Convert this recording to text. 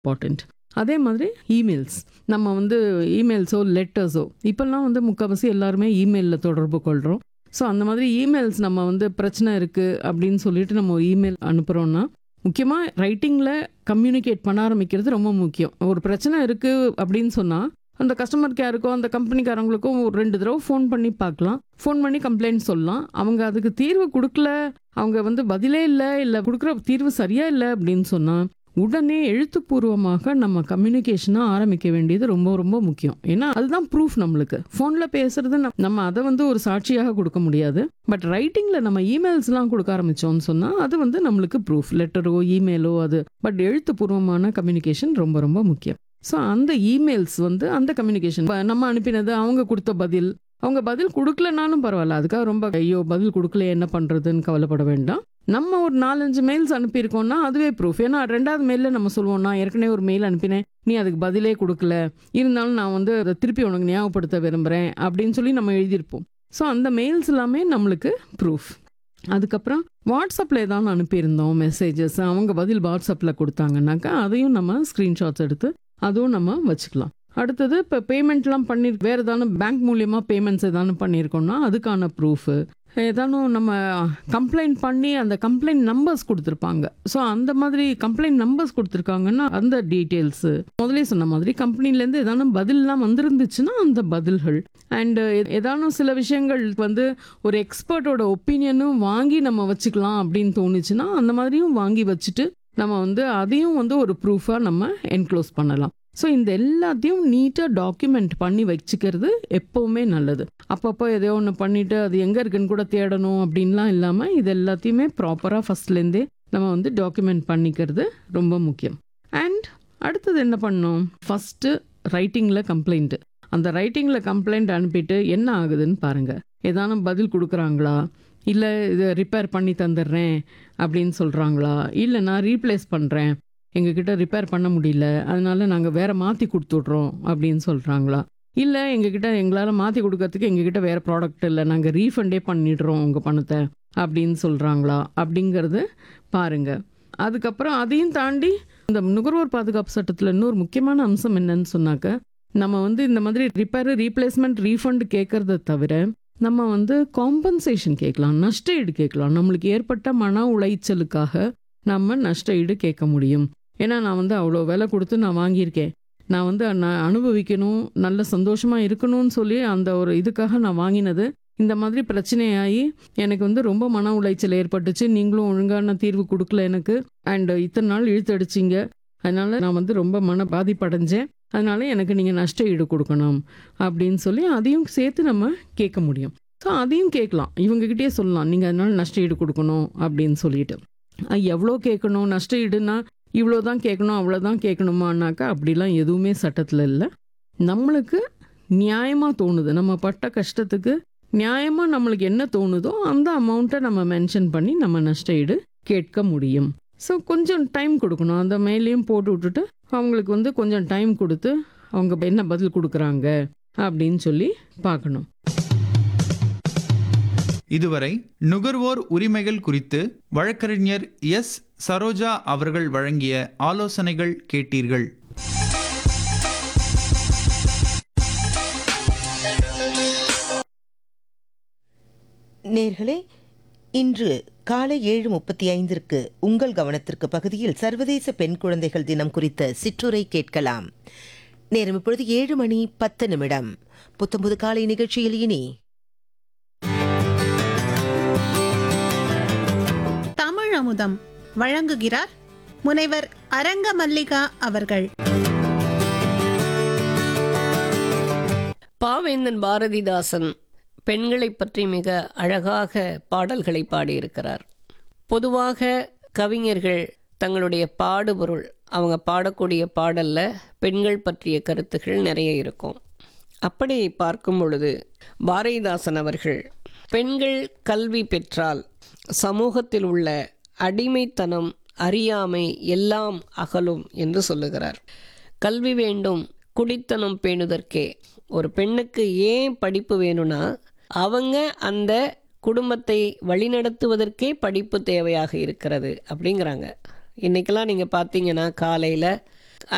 important அதே மாதிரி emails நம்ம வந்து இமெயில்ஸோ லெட்டர்ஸோ இப்போல்லாம் வந்து முக்கால்வாசி எல்லாருமே இமெயிலில் தொடர்பு கொள்கிறோம் ஸோ அந்த மாதிரி இமெயில்ஸ் நம்ம வந்து பிரச்சனை இருக்குது அப்படின்னு சொல்லிட்டு நம்ம ஒரு இமெயில் அனுப்புகிறோன்னா முக்கியமாக ரைட்டிங்கில் கம்யூனிகேட் பண்ண ஆரம்பிக்கிறது ரொம்ப முக்கியம் ஒரு பிரச்சனை இருக்குது அப்படின்னு சொன்னால் அந்த கஸ்டமர் கேருக்கோ அந்த கம்பெனிக்காரங்களுக்கும் ஒரு ரெண்டு தடவை ஃபோன் பண்ணி பார்க்கலாம் ஃபோன் பண்ணி கம்ப்ளைண்ட் சொல்லலாம் அவங்க அதுக்கு தீர்வு கொடுக்கல அவங்க வந்து பதிலே இல்லை இல்லை கொடுக்குற தீர்வு சரியா இல்லை அப்படின்னு சொன்னால் உடனே எழுத்துப்பூர்வமாக நம்ம கம்யூனிகேஷனை ஆரம்பிக்க வேண்டியது ரொம்ப ரொம்ப முக்கியம் ஏன்னா அதுதான் ப்ரூஃப் நம்மளுக்கு ஃபோனில் பேசுறது நம்ம- நம்ம அதை வந்து ஒரு சாட்சியாக கொடுக்க முடியாது பட் ரைட்டிங்கில் நம்ம இமெயில்ஸ்லாம் கொடுக்க ஆரம்பித்தோம்னு சொன்னால் அது வந்து நம்மளுக்கு ப்ரூஃப் லெட்டரோ இமெயிலோ அது பட் எழுத்துப்பூர்வமான கம்யூனிகேஷன் ரொம்ப ரொம்ப முக்கியம் ஸோ அந்த இமெயில்ஸ் வந்து அந்த கம்யூனிகேஷன் நம்ம அனுப்பினது அவங்க கொடுத்த பதில் அவங்க பதில் கொடுக்கலனாலும் பரவாயில்ல அதுக்காக ரொம்ப ஐயோ பதில் கொடுக்கல என்ன பண்ணுறதுன்னு கவலைப்பட வேண்டாம் நம்ம ஒரு நாலஞ்சு மெயில்ஸ் அனுப்பியிருக்கோம்னா அதுவே ப்ரூஃப் ஏன்னா ரெண்டாவது மெயிலில் நம்ம சொல்லுவோம் நான் ஏற்கனவே ஒரு மெயில் அனுப்பினேன் நீ அதுக்கு பதிலே கொடுக்கல இருந்தாலும் நான் வந்து அதை திருப்பி உனக்கு ஞாபகப்படுத்த விரும்புகிறேன் அப்படின்னு சொல்லி நம்ம எழுதியிருப்போம் ஸோ அந்த மெயில்ஸ் எல்லாமே நம்மளுக்கு ப்ரூஃப் அதுக்கப்புறம் வாட்ஸ்அப்பில் ஏதாவது அனுப்பியிருந்தோம் மெசேஜஸ் அவங்க பதில் வாட்ஸ்அப்பில் கொடுத்தாங்கன்னாக்கா அதையும் நம்ம ஸ்க்ரீன்ஷாட்ஸ் எடுத்து அதுவும் நம்ம வச்சுக்கலாம் அடுத்தது இப்போ பேமெண்ட்லாம் பண்ணி வேறு ஏதாவது பேங்க் மூலியமாக பேமெண்ட்ஸ் ஏதாவது பண்ணியிருக்கோம்னா அதுக்கான ப்ரூஃபு ஏதானும் நம்ம கம்ப்ளைண்ட் பண்ணி அந்த கம்ப்ளைண்ட் நம்பர்ஸ் கொடுத்துருப்பாங்க ஸோ அந்த மாதிரி கம்ப்ளைண்ட் நம்பர்ஸ் கொடுத்துருக்காங்கன்னா அந்த டீட்டெயில்ஸு முதலே சொன்ன மாதிரி கம்பெனிலேருந்து ஏதானும் பதில்லாம் வந்திருந்துச்சுன்னா அந்த பதில்கள் அண்டு ஏதானும் சில விஷயங்கள் வந்து ஒரு எக்ஸ்பர்ட்டோட ஒப்பீனியனும் வாங்கி நம்ம வச்சுக்கலாம் அப்படின்னு தோணுச்சுன்னா அந்த மாதிரியும் வாங்கி வச்சுட்டு நம்ம வந்து அதையும் வந்து ஒரு ப்ரூஃபாக நம்ம என்க்ளோஸ் பண்ணலாம் ஸோ இந்த எல்லாத்தையும் நீட்டாக டாக்குமெண்ட் பண்ணி வச்சுக்கிறது எப்போவுமே நல்லது அப்பப்போ எதையோ ஒன்று பண்ணிவிட்டு அது எங்கே இருக்குன்னு கூட தேடணும் அப்படின்லாம் இல்லாமல் இது எல்லாத்தையுமே ப்ராப்பராக ஃபஸ்ட்லேருந்தே நம்ம வந்து டாக்குமெண்ட் பண்ணிக்கிறது ரொம்ப முக்கியம் அண்ட் அடுத்தது என்ன பண்ணணும் ஃபஸ்ட்டு ரைட்டிங்கில் கம்ப்ளைண்ட்டு அந்த ரைட்டிங்கில் கம்ப்ளைண்ட் அனுப்பிட்டு என்ன ஆகுதுன்னு பாருங்கள் ஏதானும் பதில் கொடுக்குறாங்களா இல்லை இதை ரிப்பேர் பண்ணி தந்துடுறேன் அப்படின்னு சொல்கிறாங்களா இல்லை நான் ரீப்ளேஸ் பண்ணுறேன் எங்ககிட்ட ரிப்பேர் பண்ண முடியல அதனால நாங்கள் வேற மாற்றி கொடுத்துட்றோம் அப்படின்னு சொல்கிறாங்களா இல்லை எங்ககிட்ட எங்களால் மாற்றி கொடுக்கறதுக்கு எங்ககிட்ட வேறு ப்ராடக்ட் இல்லை நாங்கள் ரீஃபண்டே பண்ணிடுறோம் உங்கள் பணத்தை அப்படின்னு சொல்கிறாங்களா அப்படிங்கிறது பாருங்க அதுக்கப்புறம் அதையும் தாண்டி இந்த நுகர்வோர் பாதுகாப்பு சட்டத்தில் இன்னொரு முக்கியமான அம்சம் என்னன்னு சொன்னாக்க நம்ம வந்து இந்த மாதிரி ரிப்பேர் ரீப்ளேஸ்மெண்ட் ரீஃபண்ட் கேட்கறத தவிர நம்ம வந்து காம்பன்சேஷன் கேட்கலாம் நஷ்ட ஈடு கேட்கலாம் நம்மளுக்கு ஏற்பட்ட மன உளைச்சலுக்காக நம்ம நஷ்ட ஈடு கேட்க முடியும் ஏன்னா நான் வந்து அவ்வளோ விலை கொடுத்து நான் வாங்கியிருக்கேன் நான் வந்து நான் அனுபவிக்கணும் நல்ல சந்தோஷமாக இருக்கணும்னு சொல்லி அந்த ஒரு இதுக்காக நான் வாங்கினது இந்த மாதிரி பிரச்சனையாகி எனக்கு வந்து ரொம்ப மன உளைச்சல் ஏற்பட்டுச்சு நீங்களும் ஒழுங்கான தீர்வு கொடுக்கல எனக்கு அண்ட் இத்தனை நாள் இழுத்தடிச்சிங்க அதனால நான் வந்து ரொம்ப மன பாதிப்படைஞ்சேன் அதனால எனக்கு நீங்கள் நஷ்ட ஈடு கொடுக்கணும் அப்படின்னு சொல்லி அதையும் சேர்த்து நம்ம கேட்க முடியும் ஸோ அதையும் கேட்கலாம் இவங்ககிட்டயே சொல்லலாம் நீங்கள் அதனால நஷ்ட ஈடு கொடுக்கணும் அப்படின்னு சொல்லிட்டு அஹ் எவ்வளோ கேட்கணும் நஷ்ட ஈடுனா இவ்வளோ தான் கேட்கணும் அவ்வளோதான் கேட்கணுமானாக்கா அப்படிலாம் எதுவுமே சட்டத்தில் இல்லை நம்மளுக்கு நியாயமாக தோணுது நம்ம பட்ட கஷ்டத்துக்கு நியாயமாக நம்மளுக்கு என்ன தோணுதோ அந்த அமௌண்ட்டை நம்ம மென்ஷன் பண்ணி நம்ம நஷ்ட ஈடு கேட்க முடியும் ஸோ கொஞ்சம் டைம் கொடுக்கணும் அந்த மேலேயும் போட்டு விட்டுட்டு அவங்களுக்கு வந்து கொஞ்சம் டைம் கொடுத்து அவங்க என்ன பதில் கொடுக்குறாங்க அப்படின்னு சொல்லி பார்க்கணும் இதுவரை நுகர்வோர் உரிமைகள் குறித்து வழக்கறிஞர் எஸ் சரோஜா அவர்கள் வழங்கிய ஆலோசனைகள் கேட்டீர்கள் நேர்களே இன்று காலை ஏழு முப்பத்தி ஐந்திற்கு உங்கள் கவனத்திற்கு பகுதியில் சர்வதேச பெண் குழந்தைகள் தினம் குறித்த சிற்றுரை கேட்கலாம் நேரம் இப்பொழுது ஏழு மணி பத்து நிமிடம் புத்தம்புது காலை நிகழ்ச்சியில் இனி தமிழ் அமுதம் வழங்குகிறார் முனைவர் அரங்க மல்லிகா அவர்கள் பாவேந்தன் பாரதிதாசன் பெண்களைப் பற்றி மிக அழகாக பாடல்களை பாடியிருக்கிறார் பொதுவாக கவிஞர்கள் தங்களுடைய பாடுபொருள் அவங்க பாடக்கூடிய பாடல்ல பெண்கள் பற்றிய கருத்துகள் நிறைய இருக்கும் அப்படி பார்க்கும் பொழுது பாரதிதாசன் அவர்கள் பெண்கள் கல்வி பெற்றால் சமூகத்தில் உள்ள அடிமைத்தனம் அறியாமை எல்லாம் அகலும் என்று சொல்லுகிறார் கல்வி வேண்டும் குடித்தனம் பேணுதற்கே ஒரு பெண்ணுக்கு ஏன் படிப்பு வேணும்னா அவங்க அந்த குடும்பத்தை வழிநடத்துவதற்கே படிப்பு தேவையாக இருக்கிறது அப்படிங்கிறாங்க இன்றைக்கெல்லாம் நீங்கள் பார்த்தீங்கன்னா காலையில்